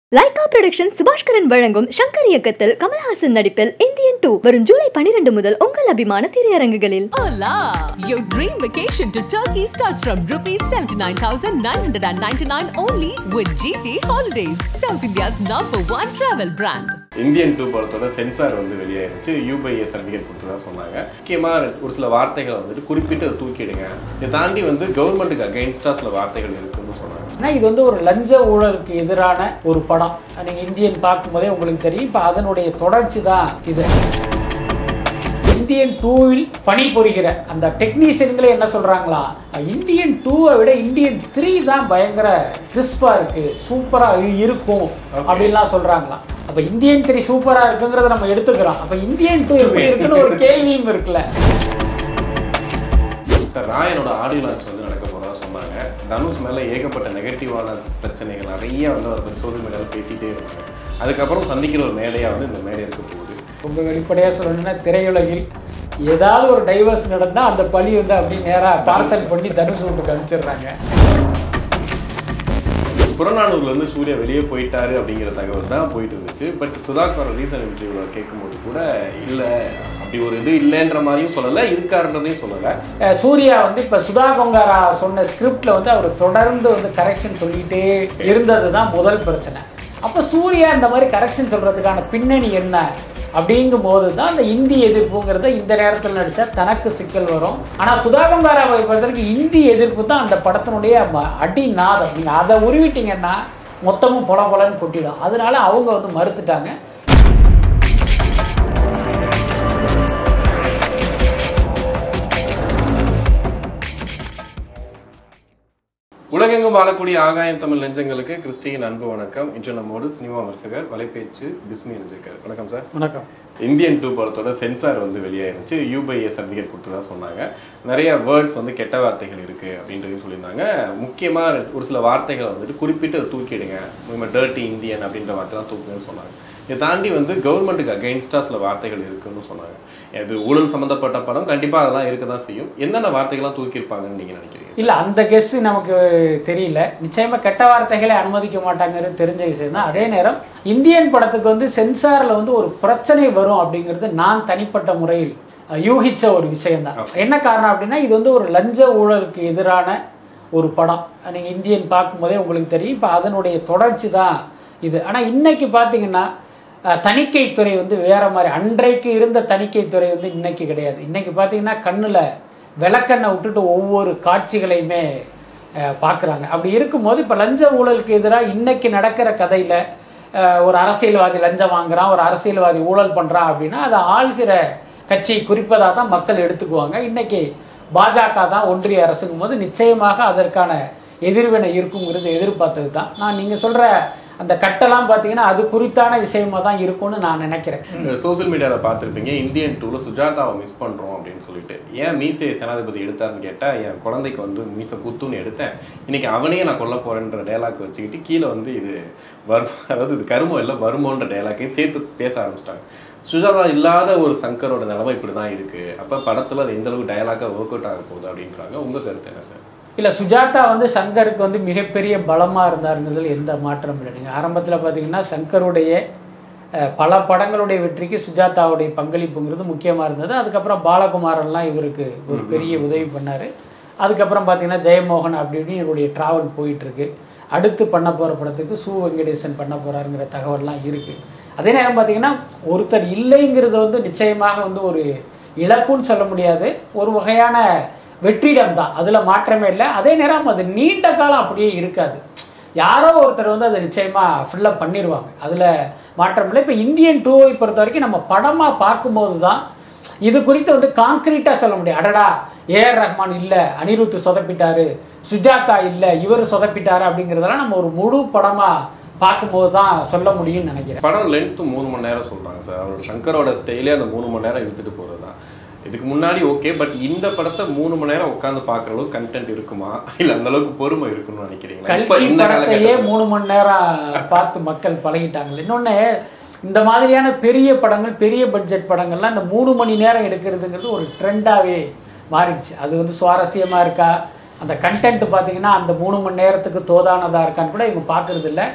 Lyca production Subaskaran வழங்கும் சங்கர் இயக்கத்தில் கமல்ஹாசன் நடிப்பில் இந்தியன் டூ வரும் ஜூலை பனிரெண்டு முதல் உங்கள் அபிமான திரையரங்குகளில் Hola! Your dream vacation to Turkey starts from rupees 79,999 only with GT Holidays, South India's number one travel brand. Indian two படத்தோட சென்சார் வந்து வெளியாயிருச்சு யூபிஐ சர்டிஃபிகேட் கொடுத்ததா சொன்னாங்க முக்கியமாக ஒரு சில வார்த்தைகளை வந்துட்டு குறிப்பிட்டு அதை தூக்கிடுங்க இதை தாண்டி வந்து கவர்மெண்ட்டுக்கு அகைன்ஸ்டாக சில வார்த்தைகள் இருக்குன்னு சொன்னாங்க ஏன்னா இது வந்து ஒரு லஞ்ச ஊழலுக்கு எதிரான ஒரு படம் நீங்கள் இந்தியன் பார்க்கும்போதே உங்களுக்கு தெரியும் இப்போ அதனுடைய தொடர்ச்சி தான் இது இந்தியன் டூவில் பணிபுரிகிற அந்த டெக்னீஷியன்களே என்ன சொல்கிறாங்களா இந்தியன் டூவை விட இந்தியன் த்ரீ தான் பயங்கர கிறிஸ்பாக இருக்குது சூப்பராக இருக்கும் அப்படின்லாம் சொல்கிறாங்களாம் அப்போ இந்தியன் த்ரீ சூப்பராக இருக்குங்கிறத நம்ம எடுத்துக்கிறோம் அப்போ இந்தியன் டூ எப்படி இருக்குன்னு ஒரு கேள்வியும் இருக்குல்ல சார் ராயனோட ஆடியோ லான்ச் வந்து நடக்க போகிறதா சொன்னாங்க தனுஷ் மேலே ஏகப்பட்ட நெகட்டிவான பிரச்சனைகள் நிறைய வந்து அவர் பற்றி சோசியல் மீடியாவில் பேசிகிட்டே இருந்தாங்க அதுக்கப்புறம் சந்திக்கிற ஒரு மேடையாக வந்து இந்த மேடை இருக்க போகுது ரொம்ப வெளிப்படையாக சொல்லணும்னா திரையுலகில் ஏதாவது ஒரு டைவர்ஸ் நடந்தால் அந்த பழி வந்து அப்படியே நேராக பார்சல் பண்ணி தனுஷ் வீட்டுக்கு அனுப்பிச்சிடுறாங்க புறநானூர்லேருந்து சூர்யா வெளியே போயிட்டாரு அப்படிங்கிற தகவல் தான் போயிட்டு இருந்துச்சு பட் சுதாகர் ரீசன் இன்டர்வியூவில் கேட்கும்போது கூட இல்லை அப்படி ஒரு இது இல்லைன்ற மாதிரியும் சொல்லலை இருக்காருன்றதையும் சொல்லலை அஹ் சூர்யா வந்து இப்போ சுதா கொங்காரா சொன்ன ஸ்கிரிப்டில் வந்து அவர் தொடர்ந்து வந்து கரெக்ஷன் சொல்லிகிட்டே இருந்தது தான் முதல் பிரச்சனை அப்போ சூர்யா இந்த மாதிரி கரெக்ஷன் சொல்கிறதுக்கான பின்னணி என்ன அப்படிங்கும் போது தான் அந்த இந்தி எதிர்ப்புங்கிறத இந்த நேரத்தில் நடித்தா தனக்கு சிக்கல் வரும் ஆனால் சுதா கொங்காராவை பொறுத்தவரைக்கும் இந்தி எதிர்ப்பு தான் அந்த படத்தினுடைய ம- அடி நாதம் நீங்கள் அதை உருவிட்டீங்கன்னா மொத்தமும் பொல பொலன்னு கொட்டிடும் அதனால அவங்க வந்து மறுத்துட்டாங்க உலகெங்கும் வாழக்கூடிய ஆகாயம் தமிழ் நெஞ்சங்களுக்கு கிறிஸ்டியின் அன்பு வணக்கம் இன்று நம்மோடு சினிமா விமர்சகர் வலைபேச்சு பிஸ்மி நெஞ்சிருக்கார் வணக்கம் சார் வணக்கம் இந்தியன் டூ படத்தோட சென்சார் வந்து வெளியாயிருச்சு யூபிஐ சர்டிஃபிகேட் கொடுத்ததா சொன்னாங்க நிறைய வேர்ட்ஸ் வந்து கெட்ட வார்த்தைகள் இருக்கு அப்படின்றதையும் சொல்லியிருந்தாங்க முக்கியமாக ஒரு சில வார்த்தைகளை வந்துட்டு குறிப்பிட்டு அதை தூக்கிடுங்க நம்ம டர்ட்டி இந்தியன் அப்படின்ற வார்த்தைலாம் தூக்குங்கன்னு சொன்னாங்க இதை தாண்டி வந்து கவர்மெண்ட்டுக்கு அகைன்ஸ்டாக சில வார்த்தைகள் இருக்குன்னு சொன்னாங்க இது ஊழல் சம்மந்தப்பட்ட படம் கண்டிப்பாக அதெல்லாம் இருக்க தான் செய்யும் எந்தெந்த வார்த்தைகள்லாம் தூக்கியிருப்பாங்கன்னு நீங்கள் நினைக்கிறீங்க இல்லை அந்த கெஸ் நமக்கு தெரியல நிச்சயமாக கெட்ட வார்த்தைகளை அனுமதிக்க மாட்டாங்கிறது தெரிஞ்ச விஷயம் தான் அதே நேரம் இந்தியன் படத்துக்கு வந்து சென்சாரில் வந்து ஒரு பிரச்சனை வரும் அப்படிங்கிறது நான் தனிப்பட்ட முறையில் அஹ், யூகிச்ச ஒரு விஷயம்தான் என்ன காரணம் அப்படின்னா இது வந்து ஒரு லஞ்ச ஊழலுக்கு எதிரான ஒரு படம் நீங்கள் இந்தியன் பார்க்கும்போதே உங்களுக்கு தெரியும் இப்போ அதனுடைய தொடர்ச்சி தான் இது ஆனால் இன்னைக்கு பார்த்தீங்கன்னா அஹ், தணிக்கைத்துறை வந்து வேற மாதிரி அன்றைக்கு இருந்த தணிக்கைத்துறை வந்து இன்னைக்கு கிடையாது இன்னைக்கு பார்த்தீங்கன்னா கண்ணில் விளக்கெண்ணை விட்டுட்டு ஒவ்வொரு காட்சிகளையுமே பார்க்குறாங்க அப்படி இருக்கும்போது இப்போ லஞ்ச ஊழலுக்கு எதிராக இன்னைக்கு நடக்கிற கதையில் ஒரு அரசியல்வாதி லஞ்சம் வாங்குறான் ஒரு அரசியல்வாதி ஊழல் பண்ணுறான் அப்படின்னா அதை ஆள்கிற கட்சியை குறிப்பதாக தான் மக்கள் எடுத்துக்குவாங்க இன்னைக்கு பாஜக தான் ஒன்றிய அரசுங்கும் போது நிச்சயமாக அதற்கான எதிர்வினை இருக்குங்கிறது எதிர்பார்த்தது தான் நான் நீங்கள் சொல்கிற அந்த கட்டெல்லாம் பார்த்தீங்கன்னா அது குறித்தான விஷயமா தான் இருக்கும்னு நான் நினைக்கிறேன் சோசியல் மீடியாவில் பார்த்துருப்பீங்க இந்தியன் டூவில் சுஜாதாவை மிஸ் பண்ணுறோம் அப்படின்னு சொல்லிட்டு ஏன் மீசை சேனாதிபதி எடுத்தாருன்னு கேட்டால் என் குழந்தைக்கு வந்து மீசை குத்துன்னு எடுத்தேன் இன்னைக்கு அவனையே நான் கொல்ல போகிறேன்ற டைலாக் வச்சுக்கிட்டு கீழே வந்து இது வரும் அதாவது இது கருமம் இல்லை வருமோன்ற டைலாக்கையும் சேர்த்து பேச ஆரம்பிச்சிட்டாங்க சுஜாதா இல்லாத ஒரு சங்கரோட நிலைமை இப்படி தான் இருக்குது அப்போ படத்தில் அது எந்த அளவுக்கு டைலாக்காக ஒர்க் அவுட் ஆக போகுது அப்படின்றாங்க உங்கள் கருத்து என்ன சார் இல்லை சுஜாதா வந்து சங்கருக்கு வந்து மிகப்பெரிய பலமாக இருந்தாருங்கிறதுல எந்த மாற்றம் இல்லை நீங்கள் ஆரம்பத்தில் பார்த்தீங்கன்னா சங்கருடைய அஹ், பல படங்களுடைய வெற்றிக்கு சுஜாதாவுடைய பங்களிப்புங்கிறது முக்கியமாக இருந்தது அதுக்கப்புறம் பாலகுமாரெல்லாம் இவருக்கு ஒரு பெரிய உதவி பண்ணார் அதுக்கப்புறம் பார்த்தீங்கன்னா ஜெயமோகன் அப்படி இப்படின்னு இவருடைய ட்ராவல் போயிட்டுருக்கு அடுத்து பண்ண போகிற படத்துக்கு சு வெங்கடேசன் பண்ண போகிறாருங்கிற தகவல்லாம் இருக்குது அதே நேரம் பார்த்தீங்கன்னா ஒருத்தர் இல்லைங்கிறது வந்து நிச்சயமாக வந்து ஒரு இழப்புன்னு சொல்ல முடியாது ஒரு வகையான வெற்றிடம் தான் அதில் மாற்றமே இல்லை அதே நேரம் அது நீண்ட காலம் அப்படியே இருக்காது யாரோ ஒருத்தர் வந்து அதை நிச்சயமாக ஃபில்லப் பண்ணிடுவாங்க அதில் மாற்றம் இல்லை இப்போ இந்தியன் டூவை பொறுத்த வரைக்கும் நம்ம படமாக பார்க்கும்போது தான் இது குறித்து வந்து கான்க்ரீட்டாக சொல்ல முடியும் அடடா ஏஆர் ரஹ்மான் இல்லை அனிருத் சொதப்பிட்டாரு சுஜாதா இல்லை இவர் சொதப்பிட்டாரு அப்படிங்கிறதெல்லாம் நம்ம ஒரு முழு படமாக பார்க்கும்போது தான் சொல்ல முடியும்னு நினைக்கிறேன் படம் லென்த்து மூணு மணி நேரம் சொல்கிறாங்க சார் அவரோட சங்கரோட ஸ்டைலே அந்த மூணு மணி நேரம் இழுத்துட்டு போகிறது தான் இதுக்கு முன்னாடி ஓகே பட் இந்த படத்தை மூணு மணி நேரம் உட்காந்து பார்க்குற அளவுக்கு கண்டென்ட் இருக்குமா இல்லை அந்த அளவுக்கு பொறுமை இருக்குன்னு நினைக்கிறீங்களா இப்போ கல்கி இந்த படத்தையே காலகட்டத்தில் மூணு மணி நேரம் பார்த்து மக்கள் பழகிட்டாங்க இன்னொன்று இந்த மாதிரியான பெரிய படங்கள் பெரிய பட்ஜெட் படங்கள்லாம் இந்த மூணு மணி நேரம் எடுக்கிறதுங்கிறது ஒரு ட்ரெண்டாகவே மாறிடுச்சு அது வந்து சுவாரஸ்யமாக இருக்கா அந்த கண்டென்ட் பார்த்தீங்கன்னா அந்த மூணு மணி நேரத்துக்கு தோதானதாக இருக்கான்னு கூட இவங்க பார்க்கறது இல்ல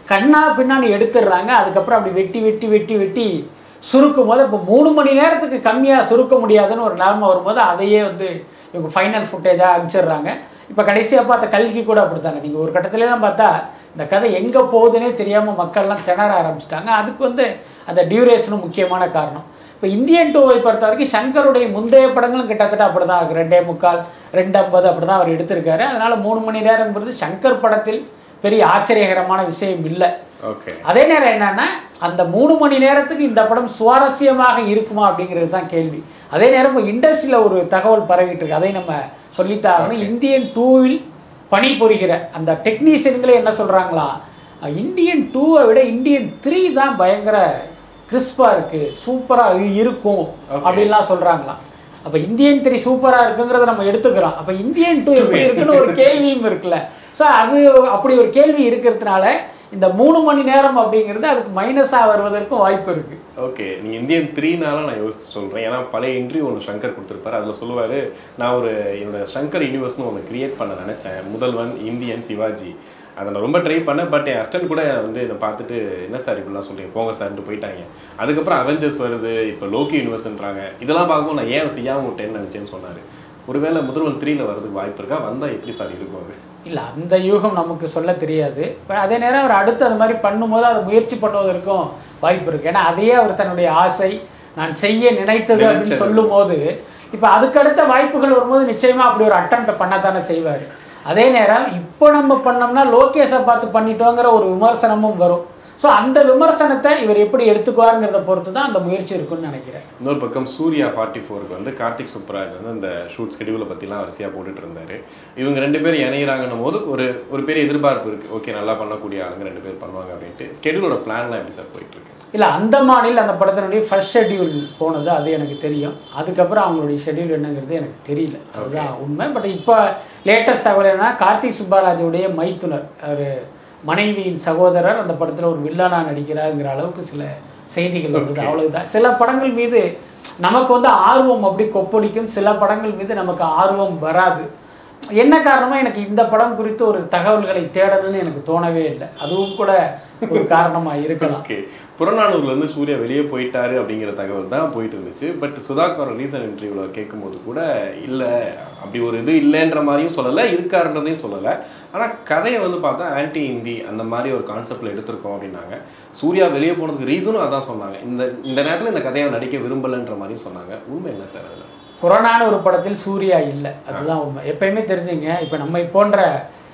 கண்ணா பின்னாடி எடுத்துடுறாங்க அதுக்கப்புறம் அப்படி வெட்டி வெட்டி வெட்டி வெட்டி சுருக்கும் போது இப்போ மூணு மணி நேரத்துக்கு கம்மியாக சுருக்க முடியாதுன்னு ஒரு நிலைமை வரும்போது அதையே வந்து இவங்க ஃபைனல் ஃபுட்டேஜாக அனுப்பிச்சிடுறாங்க இப்போ கடைசியாக பார்த்த கல்கி கூட அப்படித்தாங்க நீங்கள் ஒரு கட்டத்துலலாம் பார்த்தா இந்த கதை எங்கே போகுதுன்னே தெரியாமல் மக்கள்லாம் திணற ஆரம்பிச்சிட்டாங்க அதுக்கு வந்து அந்த டியூரேஷனும் முக்கியமான காரணம் இப்போ இந்தியன் டூவை பொறுத்த வரைக்கும் சங்கருடைய முந்தைய படங்களும் கிட்டத்தட்ட அப்படி தான் இருக்கு ரெண்டே முக்கால் ரெண்டு ஐம்பது அப்படி தான் அவர் எடுத்திருக்காரு அதனால மூணு மணி நேரங்கிறது சங்கர் படத்தில் பெரிய ஆச்சரியகரமான விஷயம் இல்லை ஓகே அதே நேரம் என்னன்னா அந்த மூணு மணி நேரத்துக்கு இந்த படம் சுவாரஸ்யமாக இருக்குமா அப்படிங்கிறது தான் கேள்வி அதே நேரம் இப்போ இண்டஸ்ட்ரியில் ஒரு தகவல் பரவிட்டு இருக்கு அதை நம்ம சொல்லித்தாகணும் இந்தியன் டூவில் பணிபுரிகிற அந்த டெக்னீஷியன்களே என்ன சொல்கிறாங்களா இந்தியன் டூவை விட இந்தியன் த்ரீ தான் பயங்கர கிறிஸ்பாக இருக்குது சூப்பராக இருக்கும் அப்படின்லாம் சொல்கிறாங்களாம் அப்போ இந்தியன் த்ரீ சூப்பராக இருக்குங்கிறத நம்ம எடுத்துக்கிறோம் அப்போ இந்தியன் டூ எப்படி இருக்குன்னு ஒரு கேள்வியும் இருக்குல்ல ஸோ அது அப்படி ஒரு கேள்வி இருக்கிறதுனால இந்த மூணு மணி நேரம் அப்படிங்கிறது அதுக்கு மைனஸாக வருவதற்கும் வாய்ப்பு இருக்குது ஓகே நீங்க இந்தியன் த்ரீனால நான் யோசிச்சு சொல்றேன் ஏன்னா பழைய இன்டர்வியூ ஒன்று சங்கர் கொடுத்துருப்பாரு அதுல சொல்லுவாரு நான் ஒரு என்னோட சங்கர் யூனிவர்ஸ்னு ஒன்று கிரியேட் பண்ண நினைச்சேன் முதல்வன் இந்தியன் சிவாஜி அதை நான் ரொம்ப ட்ரை பண்ணேன் பட் என் அஸ்டன்ட் கூட வந்து இதை பார்த்துட்டு என்ன சார் இப்படிலாம் சொல்றீங்க போங்க சார்ன்ட்டு போயிட்டாங்க அதுக்கப்புறம் அவெஞ்சர்ஸ் வருது இப்போ லோக்கி யூனிவர்ஸ்ன்றாங்க இதெல்லாம் பார்க்கவும் நான் ஏன் செய்யாம விட்டேன்னு நினைச்சேன்னு சொன்னாரு ஒருவேளை முதல்வன் த்ரீல வர்றதுக்கு வாய்ப்பு இருக்கா வந்தா எப்படி சார் இருக்கும் அது இல்லை அந்த யூகம் நமக்கு சொல்ல தெரியாது But அதே நேரம் அவர் அடுத்து அந்த மாதிரி பண்ணும்போது அதை முயற்சி பண்ணுவதற்கும் வாய்ப்பு இருக்கு ஏன்னா அதையே அவர் தன்னுடைய ஆசை நான் செய்ய நினைத்தது அப்படின்னு நினைச்சது. சொல்லும் போது இப்போ அதுக்கடுத்த வாய்ப்புகள் வரும்போது நிச்சயமா அப்படி ஒரு அட்டம் பண்ணத்தானே செய்வார் அதே நேரம் இப்போ நம்ம பண்ணோம்னா லோகேஷை பார்த்து பண்ணிட்டோங்கிற ஒரு விமர்சனமும் வரும் ஸோ அந்த விமர்சனத்தை இவர் எப்படி எடுத்துக்குவாருங்கிறத பொறுத்து தான் அந்த முயற்சி இருக்குன்னு நினைக்கிறேன் இன்னொரு பக்கம் சூர்யா ஃபார்ட்டி ஃபோருக்கு வந்து கார்த்திக் சுப்ராஜ் வந்து அந்த ஷூட் ஸ்கெடியூலை பற்றிலாம் வரிசையாக போட்டுட்டு இருந்தாரு இவங்க ரெண்டு பேரும் இணையிறாங்கன்னும் போது ஒரு ஒரு பெரிய எதிர்பார்ப்பு இருக்குது ஓகே நல்லா பண்ணக்கூடிய ஆளுங்க ரெண்டு பேர் பண்ணுவாங்க அப்படின்ட்டு ஸ்கெடியூலோட பிளான்லாம் எப்படி சார் போயிட்டு இருக்கு இல்லை அந்தமானில் அந்த படத்தினுடைய ஃபர்ஸ்ட் ஷெட்யூல் போனது அது எனக்கு தெரியும் அதுக்கப்புறம் அவங்களுடைய ஷெட்யூல் என்னங்கிறது எனக்கு தெரியல அதுதான் உண்மை பட் இப்போ லேட்டஸ்ட் தகவல் என்னன்னா கார்த்திக் சுப்பராஜுடைய மைத்துனர் அவர் மனைவியின் சகோதரர் அந்த படத்தில் ஒரு வில்லனா நடிக்கிறாருங்கிற அளவுக்கு சில செய்திகள் வந்தது அவ்வளவுதான் சில படங்கள் மீது நமக்கு வந்து ஆர்வம் அப்படி கொப்பளிக்கும் சில படங்கள் மீது நமக்கு ஆர்வம் வராது என்ன காரணமா எனக்கு இந்த படம் குறித்து ஒரு தகவல்களை தேடணும்னு எனக்கு தோணவே இல்லை அதுவும் கூட ஒரு காரணமா இருக்கலாம் ஓகே புறநானூர்ல இருந்து சூர்யா வெளியே போயிட்டாரு அப்படிங்கிற தகவல் தான் போயிட்டு இருந்துச்சு பட் சுதாகர் ரீசன் இன்டர்வியூவில் கேட்கும்போது கூட இல்லை அப்படி ஒரு இது இல்லைன்ற மாதிரியும் சொல்லலை இருக்காருன்றதையும் சொல்லலை ஆனால் கதையை வந்து பார்த்தா ஆன்டி இந்தி அந்த மாதிரி ஒரு கான்செப்டில் எடுத்திருக்கோம் அப்படின்னாங்க சூர்யா வெளியே போனதுக்கு ரீசனும் அதான் சொன்னாங்க இந்த இந்த நேரத்தில் இந்த கதையை நடிக்க விரும்பலைன்ற மாதிரி சொன்னாங்க உண்மை என்ன சார் அதில் புறநானூறு ஒரு படத்தில் சூர்யா இல்லை அதுதான் உண்மை எப்பயுமே தெரிஞ்சுங்க இப்போ நம்மை போன்ற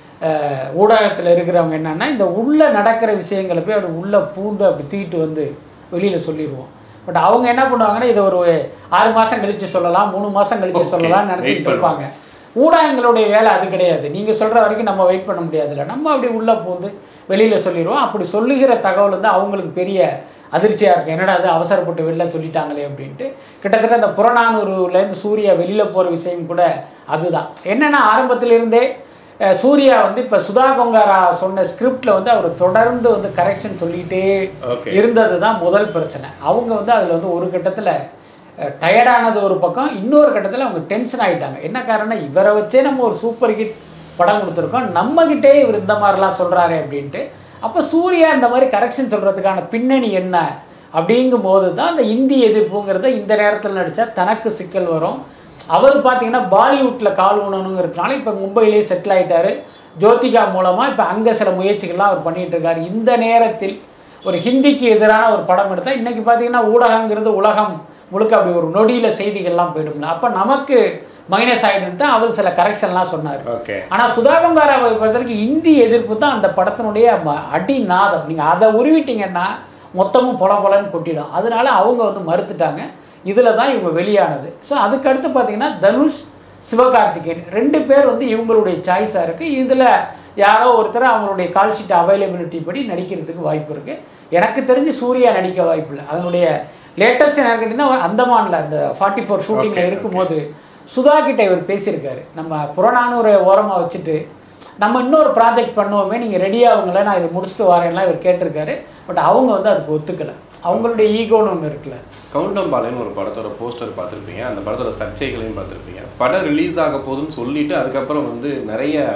அஹ், ஊடகத்துல இருக்கிறவங்க என்னன்னா இந்த உள்ள நடக்கிற விஷயங்களை போய் அப்படி உள்ள பூந்து அப்படி தூக்கிட்டு வந்து வெளியில சொல்லிடுவோம் பட் அவங்க என்ன பண்ணுவாங்கன்னா இதை ஒரு ஆறு மாசம் கழிச்சு சொல்லலாம் மூணு மாசம் கழிச்சு Okay. சொல்லலாம் Wait நினைச்சிட்டு இருப்பாங்க ஊடகங்களுடைய வேலை அது கிடையாது நீங்க சொல்ற வரைக்கும் நம்ம வெயிட் பண்ண முடியாதுல்ல நம்ம அப்படி உள்ள பூந்து வெளியில சொல்லிடுவோம் அப்படி சொல்லுகிற தகவல் வந்து அவங்களுக்கு பெரிய அதிர்ச்சியா இருக்கும் என்னடா அது அவசரப்பட்டு வெளில சொல்லிட்டாங்களே அப்படின்ட்டு கிட்டத்தட்ட அந்த புறநானூறுலேருந்து சூர்யா வெளியில போற விஷயம் கூட அதுதான் என்னன்னா ஆரம்பத்திலிருந்தே அஹ், சூர்யா வந்து இப்ப சுதா கொங்காரா சொன்ன ஸ்கிரிப்ட்ல வந்து அவர் தொடர்ந்து வந்து கரெக்ஷன் சொல்லிட்டே Okay. இருந்தது தான் முதல் பிரச்சனை அவங்க வந்து அதுல வந்து ஒரு கட்டத்துல டயர்டானது ஒரு பக்கம் இன்னொரு கட்டத்தில் அவங்க டென்ஷன் ஆகிட்டாங்க என்ன காரணம் இவரை வச்சே நம்ம ஒரு சூப்பர் ஹிட் படம் கொடுத்துருக்கோம் நம்மகிட்டே இவர் இந்த மாதிரிலாம் சொல்கிறாரு அப்படின்ட்டு அப்போ சூர்யா இந்த மாதிரி கரெக்ஷன் சொல்கிறதுக்கான பின்னணி என்ன அப்படிங்கும் போது தான் அந்த இந்தி எதிர்ப்புங்கிறத இந்த நேரத்தில் நடித்தா தனக்கு சிக்கல் வரும் அவர் பார்த்தீங்கன்னா பாலிவுட்டில் கால் ஊனணுங்கிறதுனால இப்போ மும்பையிலே செட்டில் ஆயிட்டாரு ஜோதிகா மூலமாக இப்போ அங்கே சில முயற்சிகள்லாம் அவர் பண்ணிட்டு இருக்காரு இந்த நேரத்தில் ஒரு ஹிந்திக்கு எதிரான ஒரு படம் எடுத்தால் இன்னைக்கு பார்த்தீங்கன்னா ஊடகங்கிறது உலகம் முழுக்க அப்படி ஒரு நொடியில் செய்திகள்லாம் போயிடும்ல அப்போ நமக்கு மைனஸ் ஆகிட்டு தான் அவர் சில கரெக்ஷன்லாம் சொன்னார் ஓகே ஆனால் சுதாகங்காராவை பொறுத்தவரைக்கும் இந்தி எதிர்ப்பு தான் அந்த படத்தினுடைய ம- அடிநாதம் நீங்கள் அதை உருவிட்டீங்கன்னா மொத்தமும் பொல பொலன்னு கொட்டிடும் அதனால அவங்க வந்து மறுத்துட்டாங்க இதில் தான் இவங்க வெளியானது ஸோ அதுக்கடுத்து பார்த்தீங்கன்னா தனுஷ் சிவகார்த்திகேயன் ரெண்டு பேர் வந்து இவங்களுடைய சாய்ஸாக இருக்குது இதில் யாரோ ஒருத்தர் அவங்களுடைய கால் ஷீட் அவைலபிலிட்டி படி நடிக்கிறதுக்கு வாய்ப்பு இருக்குது எனக்கு தெரிஞ்சு சூர்யா நடிக்க வாய்ப்பு இல்லை அதனுடைய லேட்டஸ்ட் என்ன கேட்டிங்கன்னா அந்தமானில் அந்த ஃபார்ட்டி ஃபோர் ஷூட்டிங்கில் Okay, இருக்கும்போது சுதா கிட்ட இவர் பேசியிருக்காரு நம்ம புறநானூரை ஓரமாக வச்சுட்டு நம்ம இன்னொரு ப்ராஜெக்ட் பண்ணுவோமே நீங்கள் ரெடி ஆகுங்கள நான் இதை முடிச்சுட்டு வரேன்லாம் இவர் கேட்டிருக்காரு பட் அவங்க வந்து அதுக்கு ஒத்துக்கலை அவங்களுடைய ஈகோன்னு ஒன்று இருக்குல்ல கவுண்டம்பாளையம்னு ஒரு படத்தோட போஸ்டர் பார்த்துருப்பீங்க அந்த படத்தோட சர்ச்சைகளையும் பார்த்துருப்பீங்க படம் ரிலீஸ் ஆக போகுதுன்னு சொல்லிட்டு அதுக்கப்புறம் வந்து நிறைய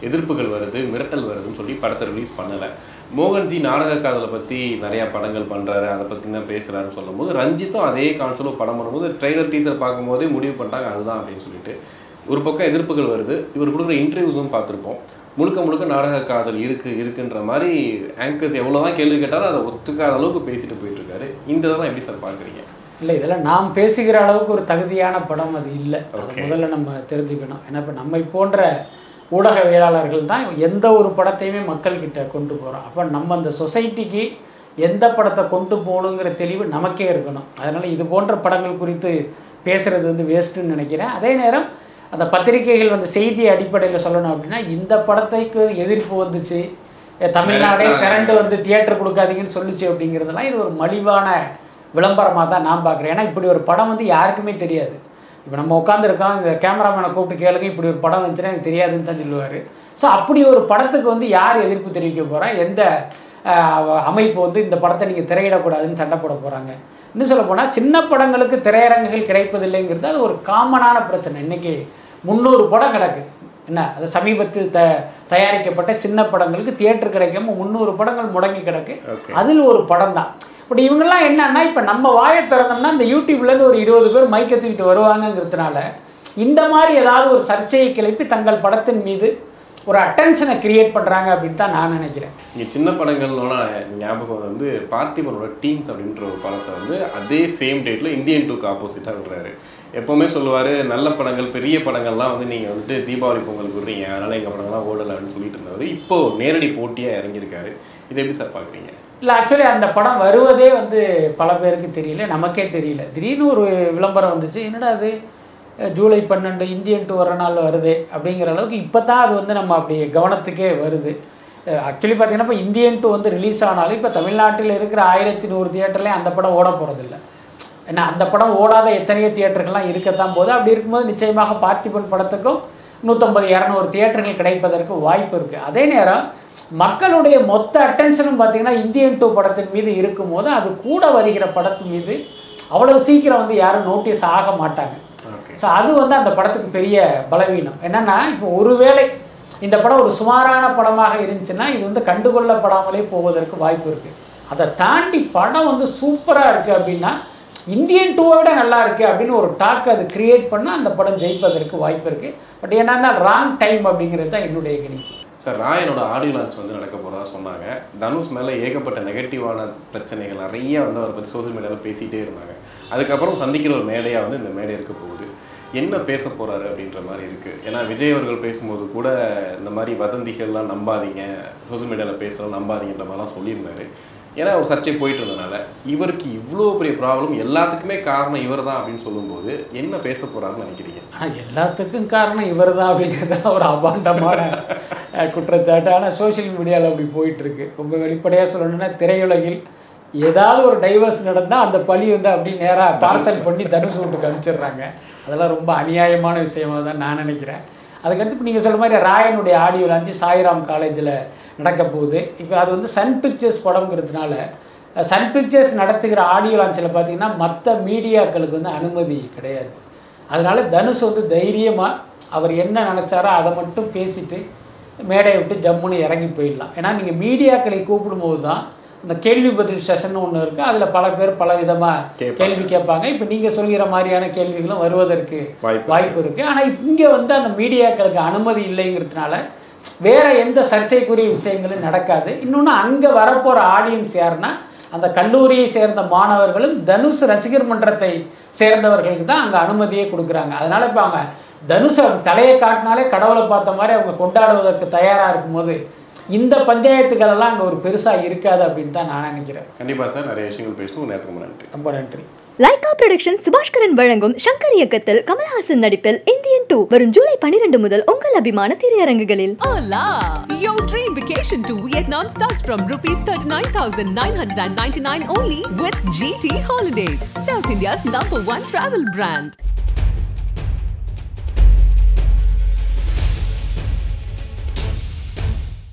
எதிர்ப்புகள் வருது மிரட்டல் வருதுன்னு சொல்லி படத்தை ரிலீஸ் பண்ணலை மோகன்ஜி நாடக காதலை பற்றி நிறையா படங்கள் பண்ணுறாரு அதை பற்றி என்ன பேசுகிறாருன்னு சொல்லும்போது ரஞ்சித்தும் அதே கான்செப்ட் படம் பண்ணும்போது ட்ரெய்லர் டீசர் பார்க்கும்போதே முடிவு பண்ணிட்டாங்க அதுதான் அப்படின்னு சொல்லிட்டு ஒரு பக்கம் எதிர்ப்புகள் வருது இவர் கொடுக்குற இன்டர்வியூஸும் பார்த்துருப்போம் முழுக்க முழுக்க நாடக காதல் இருக்கு இருக்குன்ற மாதிரி ஆங்கர்ஸ் எவ்வளோதான் கேள்வி கேட்டாலும் அதை ஒத்துக்காத அளவுக்கு பேசிட்டு போயிட்டு இருக்காரு இந்த இதெல்லாம் எப்படி சார் பார்க்குறீங்க இல்லை இதெல்லாம் நாம் பேசுகிற அளவுக்கு ஒரு தகுதியான படம் அது இல்லை அது Okay. முதல்ல நம்ம தெரிஞ்சுக்கணும் ஏன்னா இப்போ நம்மை போன்ற ஊடகவியலாளர்கள் தான் எந்த ஒரு படத்தையுமே மக்கள்கிட்ட கொண்டு போகிறோம் அப்போ நம்ம அந்த சொசைட்டிக்கு எந்த படத்தை கொண்டு போகணுங்கிற தெளிவு நமக்கே இருக்கணும் அதனால் இது போன்ற படங்கள் குறித்து பேசுகிறது வந்து வேஸ்ட்டுன்னு நினைக்கிறேன் அதே நேரம் அந்த பத்திரிகைகள் வந்து செய்தி அடிப்படையில் சொல்லணும் அப்படின்னா இந்த படத்தைக்கு எதிர்ப்பு வந்துச்சு எ, தமிழ்நாடே திரண்டு வந்து தியேட்டர் கொடுக்காதீங்கன்னு சொல்லுச்சு அப்படிங்கிறதெல்லாம் இது ஒரு மலிவான விளம்பரமாக தான் நான் பார்க்குறேன் ஏன்னா இப்படி ஒரு படம் வந்து யாருக்குமே தெரியாது இப்போ நம்ம உட்காந்துருக்கோம் இந்த கேமராமேனை கூப்பிட்டு கேளுங்க இப்படி ஒரு படம் வந்துச்சுன்னா எனக்கு தெரியாதுன்னு தான் சொல்லுவார் ஸோ அப்படி ஒரு படத்துக்கு வந்து யார் எதிர்ப்பு தெரிவிக்க போகிறா எந்த அஹ், அமைப்பு வந்து இந்த படத்தை நீங்கள் திரையிடக்கூடாதுன்னு சண்டை போட போகிறாங்க இன்னும் சொல்ல போனால் சின்ன படங்களுக்கு திரையரங்குகள் கிடைப்பதில்லைங்கிறது அது ஒரு காமனான பிரச்சனை இன்னைக்கு முந்நூறு படம் கிடக்கு என்ன அது சமீபத்தில் த தயாரிக்கப்பட்ட சின்ன படங்களுக்கு தியேட்டர் கிடைக்காம முந்நூறு படங்கள் முடங்கி கிடக்கு Okay. அதில் ஒரு படம் தான் பட் இவங்கெல்லாம் என்னன்னா இப்போ நம்ம வாயை திறந்தோம்னா இந்த யூடியூப்லேருந்து ஒரு இருபது பேர் மைக்க தூக்கிட்டு வருவாங்கங்கிறதுனால இந்த மாதிரி ஏதாவது ஒரு சர்ச்சையை கிளப்பி தங்கள் படத்தின் மீது ஒரு அட்டென்ஷனை கிரியேட் பண்ணுறாங்க அப்படின்னு தான் நான் நினைக்கிறேன் இங்கே சின்ன படங்கள்னா ஞாபகம் வந்து பார்த்திபனோட டீம்ஸ் அப்படின்ற ஒரு படத்தை வந்து அதே சேம் டேட்டில் இந்தியன் டூக்கு ஆப்போசிட்டாக விடுறாரு எப்போவுமே சொல்லுவார் நல்ல படங்கள் பெரிய படங்கள்லாம் வந்து நீங்கள் வந்துட்டு தீபாவளி பொங்கல் விடுறீங்க அதனால் எங்கள் படங்கள்லாம் ஓடலை அப்படின்னு சொல்லிட்டு இருந்தவர் இப்போ நேரடி போட்டியாக இறங்கியிருக்காரு இதை எப்படி சார் பார்க்குறீங்க இல்லை ஆக்சுவலி அந்த படம் வருவதே வந்து பல பேருக்கு தெரியல நமக்கே தெரியல திடீர்னு ஒரு விளம்பரம் வந்துச்சு என்னடா அது அஹ் ஜூலை பன்னெண்டு இந்தியன் டூ வர நாள் வருது அப்படிங்கிற அளவுக்கு இப்போ தான் அது வந்து நம்ம அப்படி கவனத்துக்கே வருது ஆக்சுவலி பார்த்தீங்கன்னா இப்போ இந்தியன் டூ வந்து ரிலீஸ் ஆனாலும் இப்போ தமிழ்நாட்டில் இருக்கிற ஆயிரத்தி நூறு தியேட்டர்லேயும் அந்த படம் ஓட போகிறதில்ல ஏன்னா அந்த படம் ஓடாத எத்தனையோ தியேட்டர்கள்லாம் இருக்கத்தான் போகுது அப்படி இருக்கும்போது நிச்சயமாக பார்த்திபன் படத்துக்கும் நூற்றம்பது இரநூறு தியேட்டர்கள் கிடைப்பதற்கு வாய்ப்பு இருக்குது அதே நேரம் மக்களுடைய மொத்த அட்டென்ஷனும் பார்த்தீங்கன்னா இந்தியன் டூ படத்தின் மீது இருக்கும்போது அது கூட வருகிற படத்தின் மீது அவ்வளவு சீக்கிரம் வந்து யாரும் நோட்டீஸ் ஆக மாட்டாங்க ஓகே ஸோ அது வந்து அந்த படத்துக்கு பெரிய பலவீனம் என்னன்னா இப்போ ஒருவேளை இந்த படம் ஒரு சுமாரான படமாக இருந்துச்சுன்னா இது வந்து கண்டுகொள்ளப்படாமலே போவதற்கு வாய்ப்பு இருக்குது அதை தாண்டி படம் வந்து சூப்பராக இருக்குது அப்படின்னா இந்தியன் டூவை விட நல்லா இருக்குது அப்படின்னு ஒரு டாக் அது கிரியேட் பண்ணால் அந்த படம் ஜெயிப்பதற்கு வாய்ப்பு இருக்குது பட் என்னன்னா ராங் டைம் அப்படிங்கிறது தான் என்னுடைய கணிப்பு சார் ராயனோட ஆடியோ லான்ச் வந்து நடக்க போகிறதா சொன்னாங்க தனுஷ் மேலே ஏகப்பட்ட நெகட்டிவான பிரச்சனைகள் நிறைய வந்து அவரை பற்றி சோஷியல் மீடியாவில் பேசிகிட்டே இருந்தாங்க அதுக்கப்புறம் சந்திக்கிற ஒரு மேடையாக வந்து இந்த மேடை இருக்க போகுது என்ன பேச போகிறாரு அப்படின்ற மாதிரி இருக்குது ஏன்னா விஜய் அவர்கள் பேசும்போது கூட இந்த மாதிரி வதந்திகள்லாம் நம்பாதீங்க சோஷியல் மீடியாவில் பேசலாம் நம்பாதீங்கன்ற மாதிரிலாம் சொல்லியிருந்தாரு ஏன்னா ஒரு சர்ச்சை போயிட்டு இருந்தனால இவருக்கு இவ்வளோ பெரிய ப்ராப்ளம் எல்லாத்துக்குமே காரணம் இவர் தான் அப்படின்னு சொல்லும்போது என்ன பேச போகிறாருன்னு நினைக்கிறீங்க ஆனால் எல்லாத்துக்கும் காரணம் இவர் தான் அப்படிங்கிறது தான் ஒரு அபாண்டமான அஹ், குற்றச்சாட்டு ஆனால் சோஷியல் மீடியாவில் அப்படி போயிட்டு இருக்கு ரொம்ப வெளிப்படையாக சொல்லணும்னா திரையுலகில் ஏதாவது ஒரு டைவர்ஸ் நடந்தால் அந்த பழி வந்து அப்படி நேராக பார்சல் பண்ணி தனுஷ் வீட்டுக்கு அனுப்பிச்சிடுறாங்க அதெல்லாம் ரொம்ப அநியாயமான விஷயமா தான் நான் நினைக்கிறேன் அதுக்கடுத்து இப்போ நீங்கள் சொல்ற மாதிரி ராயனுடைய ஆடியோ லான்ச்சு சாய்ராம் காலேஜில் நடக்க போகுது இப்போ அது வந்து சன் பிக்சர்ஸ் படங்கிறதுனால சன் பிக்சர்ஸ் நடத்துகிற ஆடியோ லான்ச்சில் பார்த்தீங்கன்னா மற்ற மீடியாக்களுக்கு வந்து அனுமதி கிடையாது அதனால தனுஷ் வந்து தைரியமாக அவர் என்ன நினச்சாரோ அதை மட்டும் பேசிட்டு மேடையை விட்டு ஜம்முன்னு இறங்கி போயிடலாம் ஏன்னா நீங்கள் மீடியாக்களை கூப்பிடும்போது தான் இந்த கேள்வி பதில் செஷன் ஒன்று இருக்குது அதில் பல பேர் பல விதமாக கேட்பாங்க. கேள்வி கேட்பாங்க இப்போ நீங்கள் சொல்கிற மாதிரியான கேள்விகளும் வருவதற்கு வாய்ப்பு வாய்ப்பு இருக்குது ஆனால் இங்கே வந்து அந்த மீடியாக்களுக்கு அனுமதி இல்லைங்கிறதுனால வேற எந்த சர்ச்சைக்குரிய விஷயங்களும் நடக்காது இன்னொன்று அங்கே வரப்போகிற ஆடியன்ஸ் யாருன்னா அந்த கல்லூரியை சேர்ந்த மாணவர்களும் தனுஷ் ரசிகர் மன்றத்தை சேர்ந்தவர்களுக்கு தான் அங்கே அனுமதியே கொடுக்குறாங்க அதனால இப்போ அவங்க தனுஷ் அவங்க தலையை காட்டினாலே கடவுளை பார்த்த மாதிரி அவங்க கொண்டாடுவதற்கு தயாராக இருக்கும்போது இந்த பஞ்சாயத்துக்கள் எல்லாம் அங்கே ஒரு பெருசாக இருக்காது அப்படின்னு தான் நான் நினைக்கிறேன் கண்டிப்பாக சார் நிறைய விஷயங்கள் பேசணும் ஒரு நேரத்துக்கு ரொம்ப நன்றி ரொம்ப நன்றி லைகா புரொடக்ஷன் சுபாஷ்கரன் வழங்கும் சங்கர் இயக்கத்தில் கமல்ஹாசன் நடிப்பில் இந்தியன் டூ வரும் ஜூலை பனிரெண்டு முதல் உங்கள் அபிமான திரையரங்குகளில் Hola! Your dream vacation to Vietnam starts from rupees 39,999 only with GT Holidays, South India's number one travel brand.